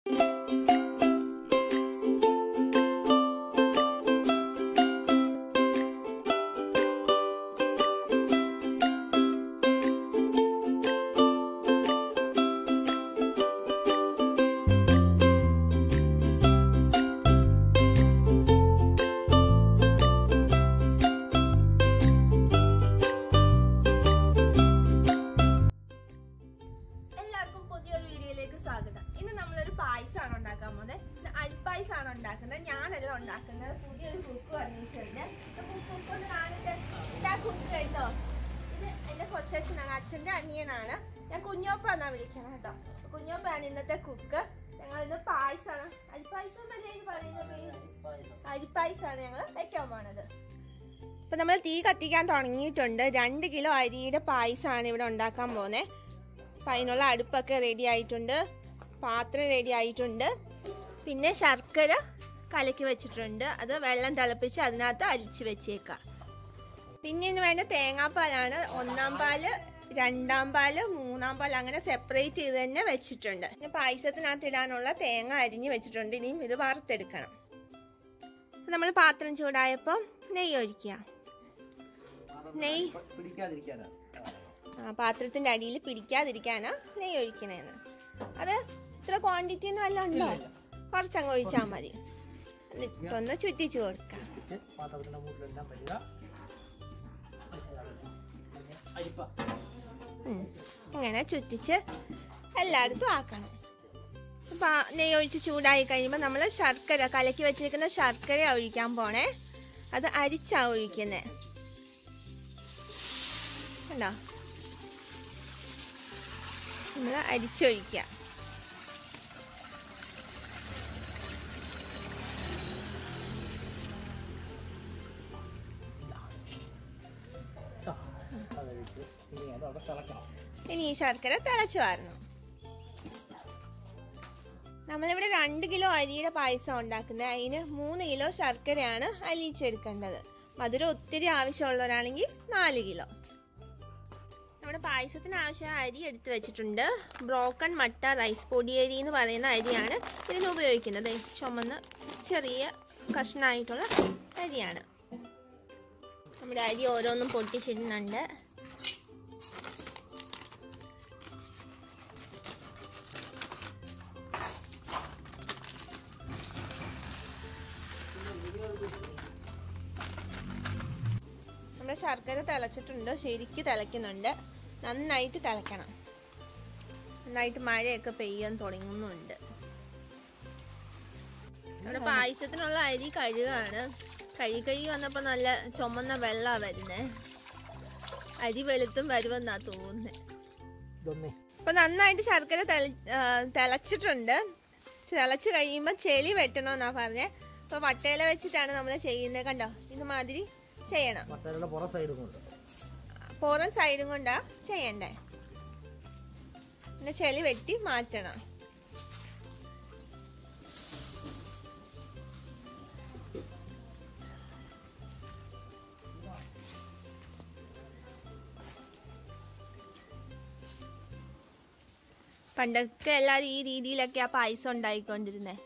എല്ലാവർക്കും പുതിയൊരു വീഡിയോയിലേക്ക് സ്വാഗതം ഇന്ന് നമ്മളൊരു പായസമാണ് ഉണ്ടാക്കാൻ പോകുന്നത് ഇത് അരിപ്പായസമാണ് ഉണ്ടാക്കുന്നത് ഞാനല്ല ഉണ്ടാക്കുന്നത് പുതിയൊരു കുക്ക് വന്നിട്ടുണ്ട് കുക്ക് ഒന്ന് കാണിട്ട് ഇതാ കുക്ക് കേട്ടോ ഇത് എന്റെ കൊച്ചച്ഛനാണ് അച്ഛന്റെ അനിയനാണ് ഞാൻ കുഞ്ഞോപ്പ എന്നാ വിളിക്കുന്നത് കേട്ടോ കുഞ്ഞോപ്പയാണ് ഇന്നത്തെ കുക്ക് ഞങ്ങൾ ഇന്ന് പായസമാണ് അരിപ്പായസം എന്നല്ലേ ഇത് പറയുന്ന പേര് അരിപ്പായസമാണ് ഞങ്ങൾ വെക്കാൻ പോണത് ഇപ്പൊ നമ്മൾ തീ കത്തിക്കാൻ തുടങ്ങിയിട്ടുണ്ട് രണ്ട് കിലോ അരിയുടെ പായസമാണ് ഇവിടെ ഉണ്ടാക്കാൻ പോകുന്നത് അപ്പം അതിനുള്ള അടുപ്പൊക്കെ റെഡി ആയിട്ടുണ്ട് പാത്രം റെഡി ആയിട്ടുണ്ട് പിന്നെ ശർക്കര കലക്കി വെച്ചിട്ടുണ്ട് അത് വെള്ളം തിളപ്പിച്ച് അതിനകത്ത് അരിച്ച് വെച്ചേക്കാം പിന്നെ ഇന്ന് വേണ്ട തേങ്ങാപ്പാലാണ് ഒന്നാം പാല് രണ്ടാം പാല് മൂന്നാം പാല് അങ്ങനെ സെപ്പറേറ്റ് ചെയ്ത് തന്നെ വെച്ചിട്ടുണ്ട് പിന്നെ പായസത്തിനകത്ത് ഇടാനുള്ള തേങ്ങ അരിഞ്ഞ് വെച്ചിട്ടുണ്ട് ഇനിയും ഇത് വറുത്തെടുക്കണം നമ്മൾ പാത്രം ചൂടായപ്പോൾ നെയ്യ് ഒഴിക്കുക നെയ്യ് പിടിക്കാതിരിക്കാനാ ആ, പാത്രത്തിന്റെ അടിയിൽ പിടിക്കാതിരിക്കാനാ നെയ്യ് ഒഴിക്കണേന്ന് അത് ഇത്ര ക്വാണ്ടിറ്റി ഒന്നും വല്ല ഉണ്ടോ കുറച്ചങ്ങ് ഒഴിച്ചാൽ മതി എന്നിട്ടൊന്ന് ചുറ്റിച്ചു കൊടുക്കാം വെച്ച് പാത്രത്തിന്റെ മുകളിലെല്ലാം വരിക പിന്നെ അരിപ്പ ഉം. ഇങ്ങനെ ചുറ്റിച്ച് എല്ലായിടത്തും ആക്കണം അപ്പൊ ആ നെയ്യ് ഒഴിച്ച് ചൂടായി കഴിയുമ്പോൾ നമ്മൾ ശർക്കര കലക്കി വെച്ചിരിക്കുന്ന ശർക്കര ഒഴിക്കാൻ പോണേ അത് അരിച്ചാ ഒഴിക്കുന്നേ കണ്ടോ നമ്മൾ അരിച്ചൊഴിക്കുക ആ, അതൊഴിച്ച് ഇനി അത് അവിടെ തിളക്കണം ഇനി ഈ ശർക്കര തിളച്ചു വരണം നമ്മളിവിടെ രണ്ട് കിലോ അരിയുടെ പായസം ഉണ്ടാക്കുന്നത് അതിന് മൂന്ന് കിലോ ശർക്കരയാണ് അലിയിച്ചെടുക്കേണ്ടത് മധുരം ഒത്തിരി ആവശ്യമുള്ളവരാണെങ്കിൽ നാല് കിലോ നമ്മുടെ പായസത്തിന് ആവശ്യമായ അരി എടുത്തു വെച്ചിട്ടുണ്ട് ബ്രോക്കൺ മട്ട റൈസ് പൊടിയരി എന്ന് പറയുന്ന അരിയാണ് ഇതിന് ഉപയോഗിക്കുന്നത് ദേ ചുമന്ന് ചെറിയ കഷ്ണമായിട്ടുള്ള അരിയാണ് നമ്മുടെ അരി ഓരോന്നും പൊട്ടിച്ചിടുന്നുണ്ട് നമ്മുടെ ശർക്കര തിളച്ചിട്ടുണ്ട് ശരിക്ക് തിളയ്ക്കുന്നുണ്ട് നന്നായിട്ട് തിളയ്ക്കണം നന്നായിട്ട് മഴയൊക്കെ പെയ്യാൻ തുടങ്ങുന്നുണ്ട് നമ്മുടെ പായസത്തിനുള്ള അരി കഴുകാണ് കഴുകി കഴുകി വന്നപ്പോൾ നല്ല ചുമന്ന വെള്ളമാണ് വരുന്നേ അരി വെളുത്തും വരുമെന്നാ തോന്നുന്നത് ഇതൊന്നേ അപ്പൊ നന്നായിട്ട് ശർക്കര തെളി- ആ, തിളച്ചിട്ടുണ്ട് തിളച്ച് കഴിയുമ്പോൾ ചെളി വെട്ടണമെന്നാ പറഞ്ഞേ അപ്പൊ വട്ടയില വെച്ചിട്ടാണ് നമ്മൾ ചെയ്യുന്നത് കണ്ടോ ഇതുമാതിരി ചെയ്യണം മട്ടയുടെ പുറ സൈഡും കൊണ്ട് പുറം സൈഡും കൊണ്ടാ ചെയ്യണ്ടേ പിന്നെ ചെളി വെട്ടി മാറ്റണം പണ്ടൊക്കെ എല്ലാരും ഈ രീതിയിലൊക്കെ ആ പായസം ഉണ്ടായിക്കൊണ്ടിരുന്നേ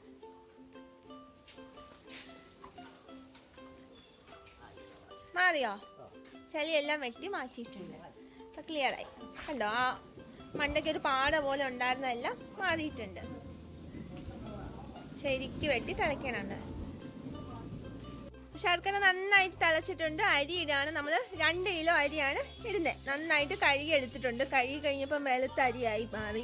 മാറിയോ ചളിയെല്ലാം വെട്ടി മാറ്റിയിട്ടുണ്ട് അപ്പൊ ക്ലിയർ ആയി കണ്ടോ ആ മണ്ടയ്ക്ക് ഒരു പാട പോലെ ഉണ്ടായിരുന്നതെല്ലാം മാറിയിട്ടുണ്ട് ശരിക്ക് വെട്ടി തിളയ്ക്കണുണ്ട് ശർക്കര നന്നായിട്ട് തിളച്ചിട്ടുണ്ട് അരി ഇടാണ് നമ്മൾ രണ്ട് കിലോ അരിയാണ് ഇടുന്നത് നന്നായിട്ട് കഴുകി എടുത്തിട്ടുണ്ട് കഴുകി കഴിഞ്ഞപ്പോൾ വെളുത്ത അരിയായി മാറി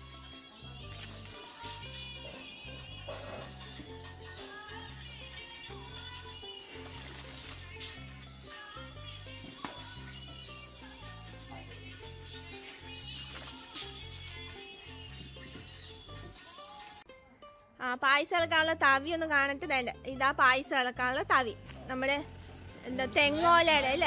ആ പായസം ഇളക്കാനുള്ള തവി ഒന്ന് കാണട്ടെ വേണ്ട ഇതാ പായസം ഇളക്കാനുള്ള തവി നമ്മുടെ എന്താ തെങ്ങോലയുടെ അല്ലേ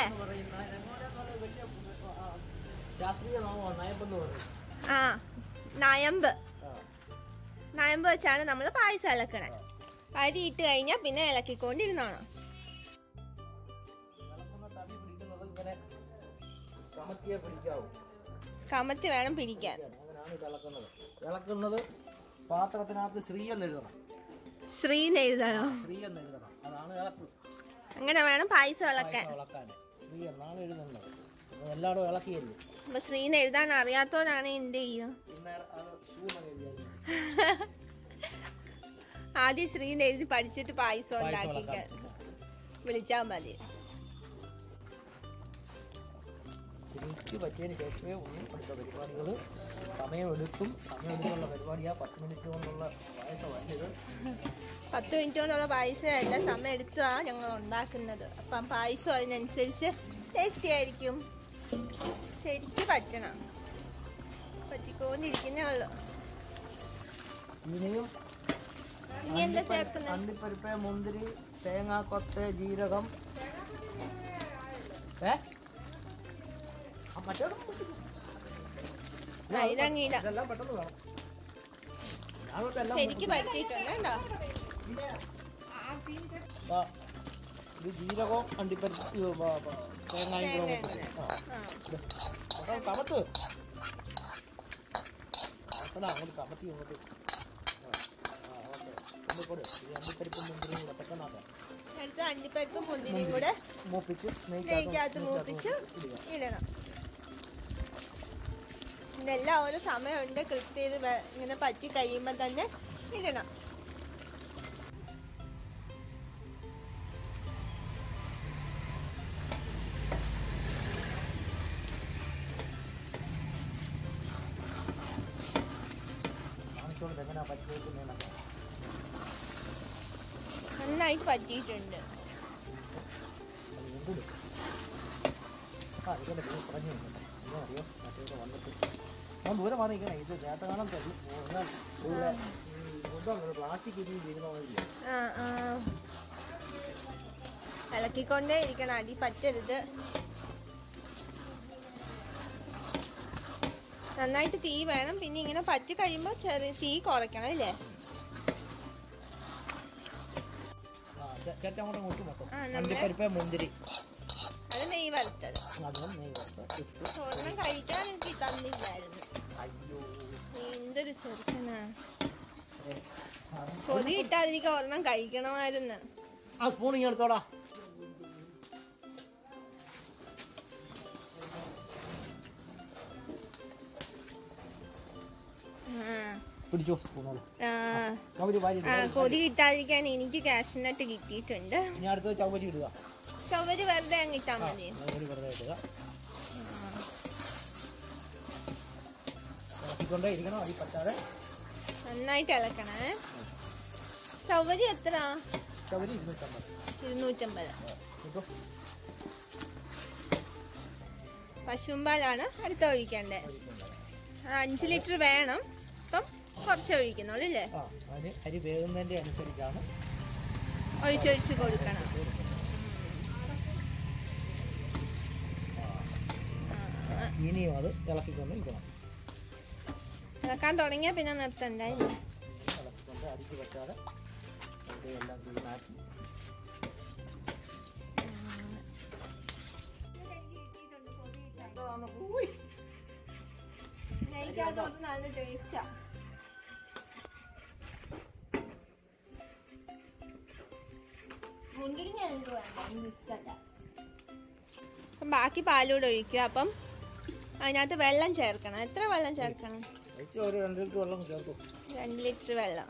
ശാസ്ത്രീയ നാമമാണ് നയമ്പെന്ന് പറയും ആ നയമ്പ് ആ നയമ്പ് വെച്ചാണ് നമ്മൾ പായസം ഇളക്കണേ അരി ഇട്ട് കഴിഞ്ഞാൽ പിന്നെ ഇളക്കിക്കൊണ്ടിരുന്നോണം ഇളക്കുന്ന തടി പിടിക്കുന്നത് ഇങ്ങനെ കമത്തിയെ പിടിക്കാവൂ കമത്തി വേണം പിടിക്കാൻ അങ്ങനെയാണ് ഇത് ഇളക്കുന്നത് ഇളക്കുന്നത് പാത്രത്തിനകത്ത് ശ്രീ എന്ന് എഴുതണം ശ്രീ എഴുതണോ ശ്രീ എന്ന് എഴുതണം അതാണ് ഇളക്ക് അങ്ങനെ വേണം പായസം ഇളക്കാൻ പായസം ഇളക്കാൻ ശ്രീ എന്നാണ് എഴുതുന്നത് അത് എല്ലായിടും ഇളക്കിയല്ലേ അപ്പൊ ശ്രീന്ന് എഴുതാൻ അറിയാത്തവരാണ് എന്ത് ചെയ്യും പിന്നെ അത് ഷൂ എന്ന് എഴുതിയാൽ ആദ്യം ശ്രീന്ന് എഴുതി പഠിച്ചിട്ട് പായസം പായസം ഉണ്ടാക്കിക്കാൻ ഇളക്കാൻ വിളിച്ചാൽ മതി ശരിക്ക് പറ്റിയതിന് ശേഷമേ ഉള്ളൂ അടുത്ത പരിപാടികൾ സമയമെടുക്കും സമയമെടുത്തുള്ള പരിപാടിയാ പത്ത് മിനിറ്റ് കൊണ്ടുള്ള പായസമല്ല ഇത് പത്ത് മിനിറ്റ് കൊണ്ടുള്ള പായസം എല്ലാം സമയം എടുത്താണ് ഞങ്ങൾ ഉണ്ടാക്കുന്നത് അപ്പം പായസം അതിനനുസരിച്ച് ടേസ്റ്റി ആയിരിക്കും ശരിക്ക് പറ്റണം പറ്റിക്കൊണ്ടിരിക്കുന്നേ ഉള്ളു ഇനിയും ഇനി എന്താ ചേർക്കുന്നത് അണ്ടിപ്പരിപ്പ് മുന്തിരി തേങ്ങാക്കൊത്ത് ജീരകം ഏ ആ, മറ്റേതും പൊട്ടിച്ചു. ആ, ഇതങ്ങീടാം ഇതെല്ലാം പെട്ടെന്ന് വേണം ഞാനോട്ട് എല്ലാം ശരിക്ക് പറ്റിയിട്ടുണ്ട് കേട്ടോ ആ, ഇത് ജീരകവും അണ്ടിപ്പരിപ്പ് ഇത് ബ- ബ- തേങ്ങായും കൂടെ തേങ്ങ പൊട്ടിച്ച്. ആ, ആ ഇത്. അതാണ് കമത്ത് അതാ അങ്ങോട്ട് കമത്തി ഇങ്ങോട്ട് ആ, ആ, ഓക്കെ. അണ്ടിപ്പൊടി ഈ അണ്ടിപ്പരിപ്പും മുന്തിരിയും കൂടെ പെട്ടെന്നാക്കാം അടുത്ത അണ്ടിപ്പരിപ്പും മുന്തിരിയും കൂടെ മൂപ്പിച്ച് നെയ്ക്കകത്ത് മൂപ്പിച്ച് ഇടുക ഇടണം ഇതെല്ലാം ഓരോ സമയമുണ്ട് ക്ലിക്ക് ചെയ്ത് വെ- ഇങ്ങനെ പറ്റി കഴിയുമ്പോൾ തന്നെ ഇടണം കാണിച്ചോളൂ എങ്ങനെയാ പറ്റി വെക്കുന്നതെന്നൊക്കെ നന്നായിട്ട് പറ്റിയിട്ടുണ്ട് അത് എന്തിന്? ആ ഇതിൻ്റെ പേര് പറഞ്ഞു എന്താ അറിയോ മറ്റേ വന്നിട്ട് ഞാൻ ദൂരെ മാറിയിരിക്കണേ ഇത് നേരത്തെ കാണാൻ തരും പ്ലാസ്റ്റിക് ഇനി വീഴുന്ന മാതിരിയാ ആ ആ ഇളക്കിക്കൊണ്ടേ ഇരിക്കണം അടി പറ്റരുത് നന്നായിട്ട് തീ വേണം പിന്നെ ഇങ്ങനെ പറ്റി കഴിയുമ്പോൾ ചെറിയ തീ കുറയ്ക്കണം അല്ലേ ആ ചേ- ചേട്ടൻ അങ്ങോട്ട് നോക്കി മൊത്തം ആ, നമ്മള് അണ്ടിപ്പരിപ്പ് മുന്തിരി അത് നെയ്യ് വറുത്തത് അതും നെയ് വറുത്ത് ഇട്ട് ചോറിനും കഴിക്കാൻ എനിക്ക് തന്നില്ലായിരുന്നു അയ്യോ എന്തൊരു ചെറുക്കനാ ഏ, അത് കൊതി ഇട്ടാതിരിക്കാൻ ഒരെണ്ണം കഴിക്കണമായിരുന്നു ആ സ്പൂൺ ഇങ്ങനെ എടുത്തോടാ ആ, പിടിച്ചോ സ്പൂണോളൂ ആ, അവര് വാരി ആ, കൊതി കിട്ടാതിരിക്കാൻ എനിക്ക് കാഷ്നട്ട് കിട്ടിയിട്ടുണ്ട് ഇനി അടുത്തത് ചവരി ഇടുക ചവര് വെറുതെ അങ്ങ് ഇട്ടാ മതി ചവരി വെറുതെ ഇടുക ഇളക്കിക്കൊണ്ടേ ഇരിക്കണം അതി പറ്റാതെ നന്നായിട്ട് ഇളക്കണേ ചവരി എത്ര ചവരി ഇരുന്നൂറ്റമ്പത് ഇരുന്നൂറ്റമ്പത് കേട്ടോ പശുമ്പാലാണ് അടുത്ത ഒഴിക്കേണ്ടത് അഞ്ച് ലിറ്റർ വേണം അപ്പം കുറച്ച് ഒഴിക്കുന്നുള്ളൂ അല്ലേ ആ അതിന് അരി വേകുന്നതിൻ്റെ അനുസരിച്ചാണ് ഒഴിച്ചൊഴിച്ച് കൊടുക്കണം ആ, ഇനിയും അത് ഇളക്കിക്കൊണ്ട് ഇരിക്കണം ഇളക്കാൻ തുടങ്ങിയാൽ പിന്നെ നിർത്തണ്ടേ ഇളക്കിക്കൊണ്ട് അരിക്ക് പറ്റാതെ അത് എല്ലാം ക്ലീനാക്കി നെയ്ക്കകത്തോട്ട് നല്ല ടേസ്റ്റാ മുന്തിരിങ്ങ എനിക്ക് വേണ്ട എനിക്ക് ഇഷ്ടമല്ല അപ്പം ബാക്കി പാലൂടെ ഒഴിക്കുക അപ്പം അതിനകത്ത് വെള്ളം ചേർക്കണം എത്ര വെള്ളം ചേർക്കണം കഴിച്ച് ഒരു രണ്ട് ലിറ്റർ വെള്ളം ചേർക്കും രണ്ട് ലിറ്റർ വെള്ളം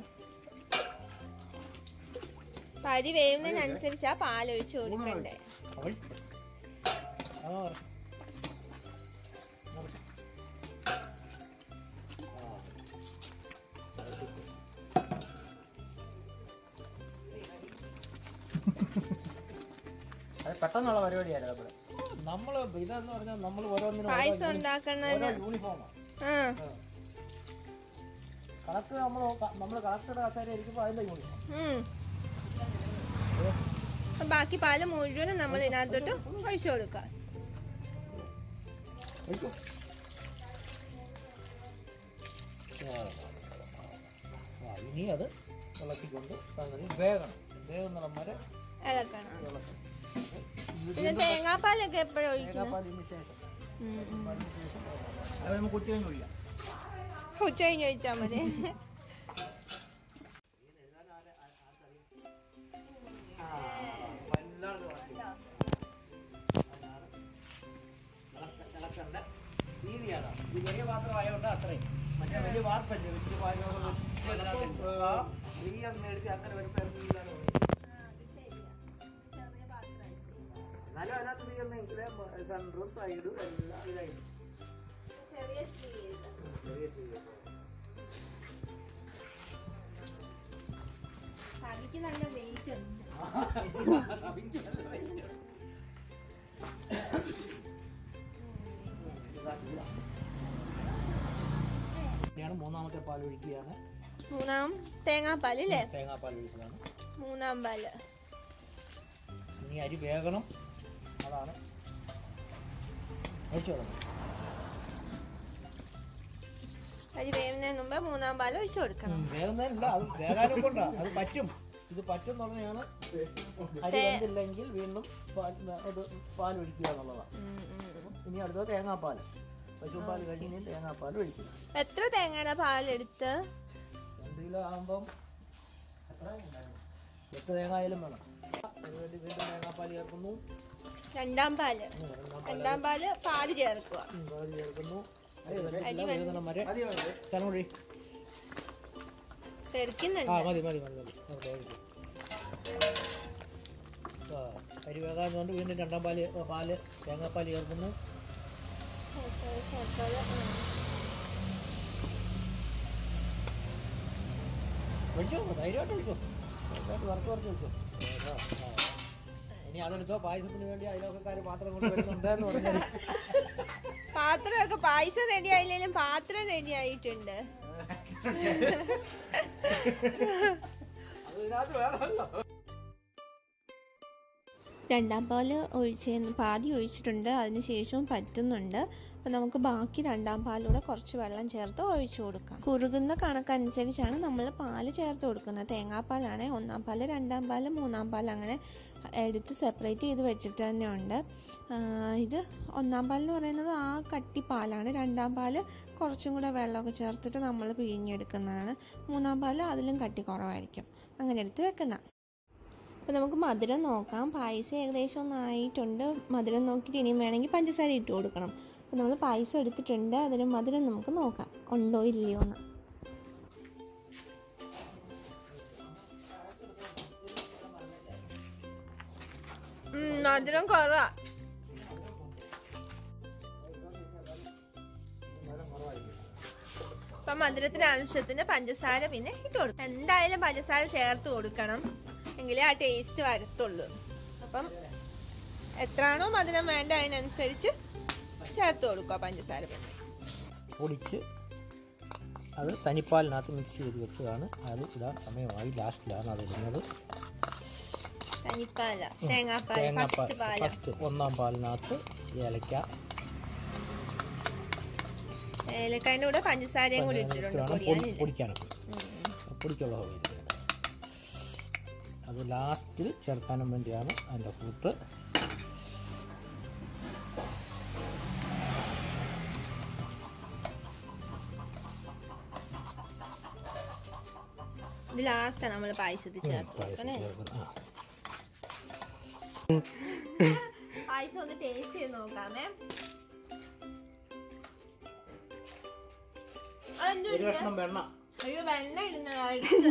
അപ്പം അരി വേവുന്നതിനനുസരിച്ചാ പാലൊഴിച്ച് കൊടുക്കണ്ടേ അവൾ ആ അത് പെട്ടെന്നുള്ള പരിപാടിയായിരുന്നു നമ്മള് നമ്മള് ഇതെന്ന് പറഞ്ഞാൽ നമ്മൾ ഓരോന്നിനും ഓരോ പായസം യൂണി- ഉണ്ടാക്കുന്നതിന് ഓരോ യൂണിഫോമാണ് ആ കളക്ടർ നമ്മൾ നമ്മൾ കളക്ടറുടെ കസേര ഇരിക്കുമ്പോൾ അതിന്റെ യൂണിഫോം ഉം. അപ്പം ബാക്കി പാല് മുഴുവനും നമ്മൾ ഇതിനകത്തോട്ട് ഒഴിച്ചു കൊടുക്കുക കഴിക്കോ ആ ഇനി അത് ഇളക്കിക്കൊണ്ട് സംഗതി വേഗണം വേഗം വരെ ഇളക്കണം ഇളക്കും പിന്നെ തേങ്ങാപ്പാലൊക്കെ എപ്പോഴും ഒഴിക്കണം തേങ്ങാപ്പാലിന് ശേഷം ഉം, ഉം. പാലിന് ശേഷം അത് നമുക്ക് ഉച്ച കഴിഞ്ഞ് ഒഴിക്കാം ഉച്ച കഴിഞ്ഞ് ഒഴിച്ചാൽ മതി ഇത് ചെറിയ പാത്രമായതുകൊണ്ട് അത്രയും മറ്റേ വലിയ വാർപ്പല്ലേ വലിയ പാചകം ബിരിയാണി മേടിച്ച് അങ്ങനെ വരുമ്പോൾ എന്താണ് ചെറിയ പാത്രമായിരിക്കും എന്നാലും അതിനകത്ത് ബിരിയാണെങ്കിൽ സെൻറ്ററും സൈഡും എല്ലാം ഇതായിരുന്നു ചെറിയ സ്റ്റീൽ ചെറിയ സ്ഥിതി കറിക്ക് നല്ല വെയിറ്റ് ഉണ്ട് ഇനിയാണ് മൂന്നാമത്തെ പാൽ ഒഴിക്കുകയാണ് മൂന്നാം തേങ്ങാപ്പാൽ അല്ലേ തേങ്ങാപ്പാൽ ഒഴിക്കുകയാണ് മൂന്നാം പാല് ഇനി അരി വേകണം അതാണ് ഒഴിച്ചു കൊടുക്കണം അരി വേവുന്നതിന് മുമ്പ് മൂന്നാം പാൽ ഒഴിച്ചു കൊടുക്കണം വേകുന്നതല്ല അത് വേകാനും കൊണ്ടാ അത് പറ്റും ഇത് പറ്റും എന്നുള്ളതാണ് അരി വെന്തില്ലെങ്കിൽ വീണ്ടും പാൽ അത് പാൽ ഒഴിക്കുക എന്നുള്ളതാണ് ഉം, ഉം. ഇനി അടുത്തത് തേങ്ങാപ്പാൽ പശുപാൽ കഴിഞ്ഞ് ഇനി തേങ്ങാപ്പാൽ ഒഴിക്കുക എത്ര തേങ്ങയുടെ പാലെടുത്ത് രണ്ട് കിലോ ആകുമ്പം എട്ട് തേങ്ങ ആയാലും വേണം അതിനുവേണ്ടി വീണ്ടും തേങ്ങാപ്പാൽ ചേർക്കുന്നു രണ്ടാം പാല് ഉം, രണ്ടാം പാൽ രണ്ടാം പാല് പാല് ചേർക്കുക ഉം, പാൽ ചേർക്കുന്നു അരി വെന്തിട്ടില്ല, വേകുന്നിടം വരെ സ്ഥലം ഒഴി ആ തെറിക്കുന്നുണ്ട് മതി മതി മതി മതി നമുക്ക് ഒഴിക്കാം. ആ, അരി വേകാഞ്ഞുകൊണ്ട് വീണ്ടും രണ്ടാം പാല് ആ, പാല് തേങ്ങാപ്പാൽ ചേർക്കുന്നു ഒഴിച്ചോ ധൈര്യമായിട്ട് ഒഴിച്ചോ ധൈര്യമായിട്ട് വറുത്ത് വറുത്ത് ഒഴിച്ചോ ആ, ആ. ഇനി അതെടുത്തോ പായസത്തിന് വേണ്ടി അയലോക്കാർ പാത്രം കൊണ്ട് വരുന്നുണ്ടെന്ന് പറഞ്ഞാൽ പാത്രമൊക്കെ പായസം റെഡി ആയില്ലെങ്കിലും പാത്രം റെഡി ആയിട്ടുണ്ട് അത് ഇതിനകത്ത് വേണമല്ലോ രണ്ടാം പാല് ഒഴിച്ച് പാതി ഒഴിച്ചിട്ടുണ്ട് അതിന് ശേഷവും പറ്റുന്നുണ്ട് അപ്പം നമുക്ക് ബാക്കി രണ്ടാം പാലൂടെ കുറച്ച് വെള്ളം ചേർത്ത് ഒഴിച്ചു കൊടുക്കാം കുറുകുന്ന കണക്കനുസരിച്ചാണ് നമ്മൾ പാല് ചേർത്ത് കൊടുക്കുന്നത് തേങ്ങാപ്പാലാണ് ഒന്നാം പാല് രണ്ടാം പാല് മൂന്നാം പാല് അങ്ങനെ എടുത്ത് സെപ്പറേറ്റ് ചെയ്ത് വെച്ചിട്ട് തന്നെ ഉണ്ട് ആ, ഇത് ഒന്നാം പാൽ എന്ന് പറയുന്നത് ആ കട്ടി പാലാണ് രണ്ടാം പാല് കുറച്ചും കൂടെ വെള്ളമൊക്കെ ചേർത്തിട്ട് നമ്മൾ പിഴിഞ്ഞെടുക്കുന്നതാണ് മൂന്നാം പാല് അതിലും കട്ടി കുറവായിരിക്കും അങ്ങനെ എടുത്ത് വെക്കുന്ന അപ്പോൾ നമുക്ക് മധുരം നോക്കാം പായസം ഏകദേശം ഒന്നായിട്ടുണ്ട് മധുരം നോക്കിയിട്ട് ഇനിയും വേണമെങ്കിൽ പഞ്ചസാര ഇട്ട് കൊടുക്കണം അപ്പോൾ നമ്മൾ പായസം എടുത്തിട്ടുണ്ട് അതിന് മധുരം നമുക്ക് നോക്കാം ഉണ്ടോ ഇല്ലയോ എന്ന് മധുരം കുറവാ അപ്പൊ മധുരത്തിന് ആവശ്യത്തിന് പഞ്ചസാര പിന്നെ ഇട്ട് കൊടുക്കണം എന്തായാലും പഞ്ചസാര ചേർത്ത് കൊടുക്കണം എങ്കിലേ ആ ടേസ്റ്റ് വരത്തുള്ളൂ അപ്പം എത്രയാണോ മധുരം വേണ്ട അതിനനുസരിച്ച് ചേർത്ത് കൊടുക്കുക പഞ്ചസാര പിന്നെ പൊടിച്ച് അത് തനിപ്പാലിനകത്ത് മിക്സ് ചെയ്ത് വെക്കുകയാണ് അത് ഇടാൻ സമയമായി ലാസ്റ്റിലാണ് അത് ഇടുന്നത് തനിപ്പാല തേങ്ങാപ്പാൽ തേങ്ങാപ്പാൽ ഫസ്റ്റ് പാല ഫസ്റ്റ് ഒന്നാം പാലിനകത്ത് ഏലക്ക ഏലക്കായൻ്റെ കൂടെ പഞ്ചസാരയും കൂടി ഇട്ടിട്ടുണ്ട് വേണം പൊടി പൊടിയാനില്ല പൊടിക്കാനും പൊടിക്കുള്ള സൗകര്യം അത് ലാസ്റ്റിൽ ചേർക്കാനും വേണ്ടിയാണ് അതിൻ്റെ കൂട്ട് ഇത് ലാസ്റ്റാണ് നമ്മൾ പായസത്തിൽ ചേർത്ത് പായസം കൊടുക്കണേ ചേർക്കുന്നത് ആ പായസം ഒന്ന് ടേസ്റ്റ് ചെയ്ത് നോക്കാമേ അതെന്ത് ഒരു കഷ്ണം വെണ്ണ അയ്യോ വെണ്ണ ഇടുന്നതായിട്ട്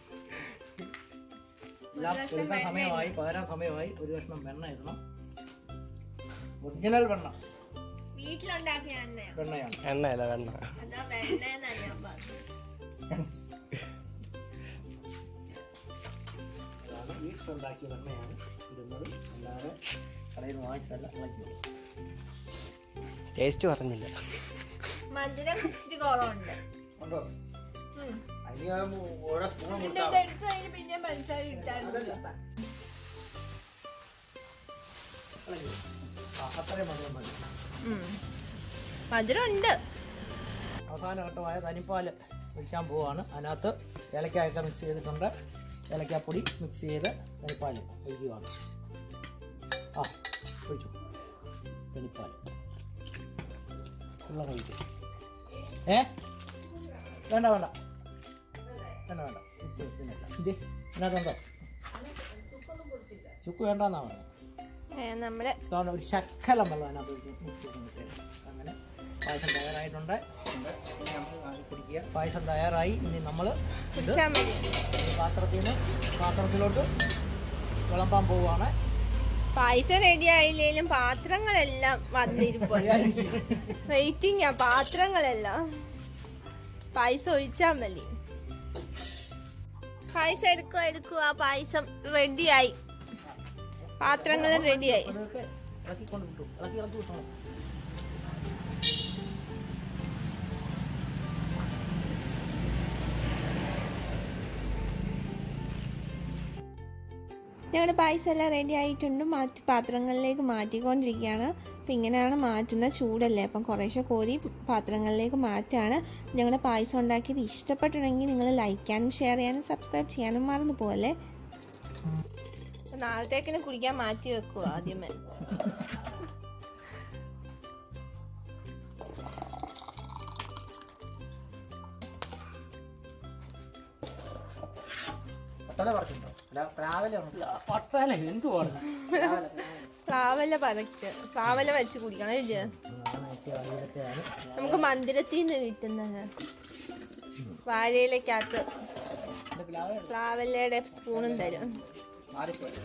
ലാസ്റ്റ് എടുക്കാൻ സമയമായി പകരാൻ സമയമായി ഒരു കഷ്ണം വെണ്ണ ഇടണം ഒറിജിനൽ വെണ്ണ വീട്ടിലുണ്ടാക്കിയ എണ്ണയാണ് വെണ്ണയാണ് എണ്ണയല്ല വെണ്ണ അതാ വെണ്ണ എന്നാണ് ഞാൻ പറഞ്ഞത് അതാണ് വീട്ടിലുണ്ടാക്കിയ വെണ്ണയാണ് ഇടുന്നത് അല്ലാതെ കടയിൽ നിന്ന് വാങ്ങിച്ചതല്ല വാങ്ങിക്കുന്നത് ടേസ്റ്റ് പറഞ്ഞില്ല മധുരം ഇച്ചിരി കുറവുണ്ട് ഉണ്ടോ ഉം. അതിന് ഞാൻ ഓരോ സ്പൂൺ പിന്നെ കൊടുത്താൽ ഇതെടുത്ത് കഴിഞ്ഞ് പിന്നെ പഞ്ചസാര ഇട്ടായിരുന്നു ചിലപ്പം. ആ അത്രയും മതി മതി ഉം. മധുരം ഉണ്ട് അവസാന ഘട്ടമായ തനിപ്പാൽ ഒഴിക്കാൻ പോവാണ് അതിനകത്ത് ഏലക്കായൊക്കെ മിക്സ് ചെയ്തിട്ടുണ്ട് ഏലക്കാപ്പൊടി മിക്സ് ചെയ്ത് തനിപ്പാൽ ഒഴിക്കുകയാണ് ആ ഒഴിച്ചു തനിപ്പാൽ വെള്ളം ഒഴിക്കും ഏ വേണ്ട വേണ്ട വേണ്ട വേണ്ട ഉപ്പ് ഇതിനല്ല ഇത് ഇതിനകത്തുണ്ടോ ചുക്ക് വേണ്ടെന്നാ പറഞ്ഞത് ഏ, നമ്മുടെ ഇതാണ് ഒരു ശക്കലം വെള്ളം അതിനകത്ത് ഒഴിച്ച് മിക്സ് ചെയ്ത് അങ്ങനെ പായസം തയ്യാറായിട്ടുണ്ട് ഇനി നമുക്ക് വാങ്ങി കുടിക്കുക പായസം തയ്യാറായി ഇനി നമ്മൾ ഇത് കുടിച്ചാൽ മതി ഈ പാത്രത്തിൽ നിന്ന് പാത്രത്തിലോട്ട് വിളമ്പാൻ പോവുകയാണ് പായസം റെഡി ആയില്ലേലും പാത്രങ്ങളെല്ലാം വന്നിരിപ്പുണ്ട് വെയിറ്റിംഗ് ആ പാത്രങ്ങളെല്ലാം പായസം ഒഴിച്ചാ മതി പായസം എടുക്കുക എടുക്കുക പായസം റെഡിയായി പാത്രങ്ങളും റെഡിയായി അതൊക്കെ ഇളക്കിക്കൊണ്ട് വിട്ടു ഇളക്കി ഇളക്കി വിട്ടു ഞങ്ങളുടെ പായസം എല്ലാം റെഡി ആയിട്ടുണ്ട് മാറ്റി പാത്രങ്ങളിലേക്ക് മാറ്റിക്കൊണ്ടിരിക്കുകയാണ് അപ്പം ഇങ്ങനെയാണ് മാറ്റുന്ന ചൂടല്ലേ അപ്പം കുറേശ്ശെ കോരി പാത്രങ്ങളിലേക്ക് മാറ്റാണ് ഞങ്ങളുടെ പായസം ഉണ്ടാക്കിയത് ഇഷ്ടപ്പെട്ടിട്ടുണ്ടെങ്കിൽ നിങ്ങൾ ലൈക്ക് ചെയ്യാനും ഷെയർ ചെയ്യാനും സബ്സ്ക്രൈബ് ചെയ്യാനും മറന്നു പോകല്ലേ നാളത്തേക്കിന് കുടിക്കാൻ മാറ്റി വെക്കുക ആദ്യമേ പത്തല പറിച്ചിട്ടുണ്ടോ അല്ല രാവിലെ ആണ് പട്ടാല എന്തുവാണ് രാവിലെ പ്ലാവല പറിച്ച് പ്ലാവല വെച്ച് കുടിക്കണം ഇത് നമുക്ക് മന്ദിരത്തിൽ നിന്ന് കിട്ടുന്നത് വാഴയിലേക്കകത്ത് എന്റെ പിലാവ് പ്ലാവലയുടെ സ്പൂണും തരും മാറിപ്പോയി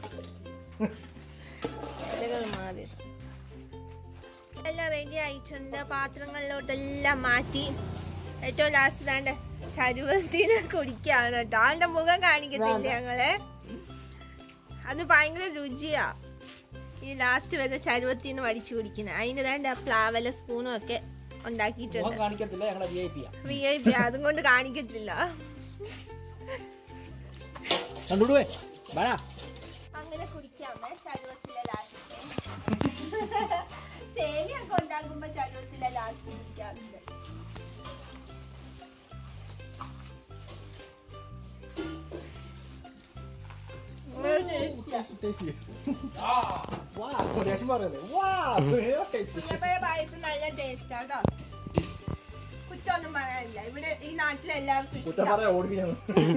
ഇലകൾ മാറി എല്ലാം റെഡി ആയിട്ടുണ്ട് പാത്രങ്ങളിലോട്ടെല്ലാം മാറ്റി ഏറ്റവും ലാസ്റ്റ് താണ്ട് ചരുവത്തിന് കുടിക്കാണ് കേട്ടോ ആളുടെ മുഖം കാണിക്കത്തില്ല ഞങ്ങള് അത് ഭയങ്കര രുചിയാ ഈ ലാസ്റ്റ് വരുന്ന ചരുവത്തിന് വടിച്ചു കുടിക്കുന്നത് അതിന് താണ്ട് പ്ലാവല സ്പൂണും ഒക്കെ ഉണ്ടാക്കിയിട്ടുണ്ട് മുഖം കാണിക്കത്തില്ല ഞങ്ങളെ V I P V I P അതും കൊണ്ട് കാണിക്കത്തില്ല കണ്ടുവിടുവേ വരാ അങ്ങനെ കുടിക്കാമേ ചരുവത്തിലെ ലാസ്റ്റ് തേങ്ങയൊക്കെ ഉണ്ടാക്കുമ്പോ ചരുവത്തിലെ ലാസ്റ്റ് കുടിക്കാറുണ്ട് വാ ദേഷ്യം പറയല്ലേ വാ കുഞ്ഞപ്പഴ പായസം നല്ല ടേസ്റ്റ് കേട്ടോ കുറ്റമൊന്നും പറയാനില്ല ഇവിടെ ഈ നാട്ടിൽ എല്ലാവർക്കും കുറ്റം ഇഷ്ടം പറയാ ഓടിക്കുന്നു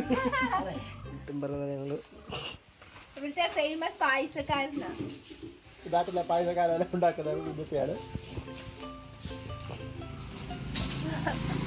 ഇവിടുത്തെ ഫേമസ് പായസക്കാരനാ ഇതാട്ടില്ല പായസക്കാരെല്ലാം ഉണ്ടാക്കുന്നത് ബുദ്ധിയാണ്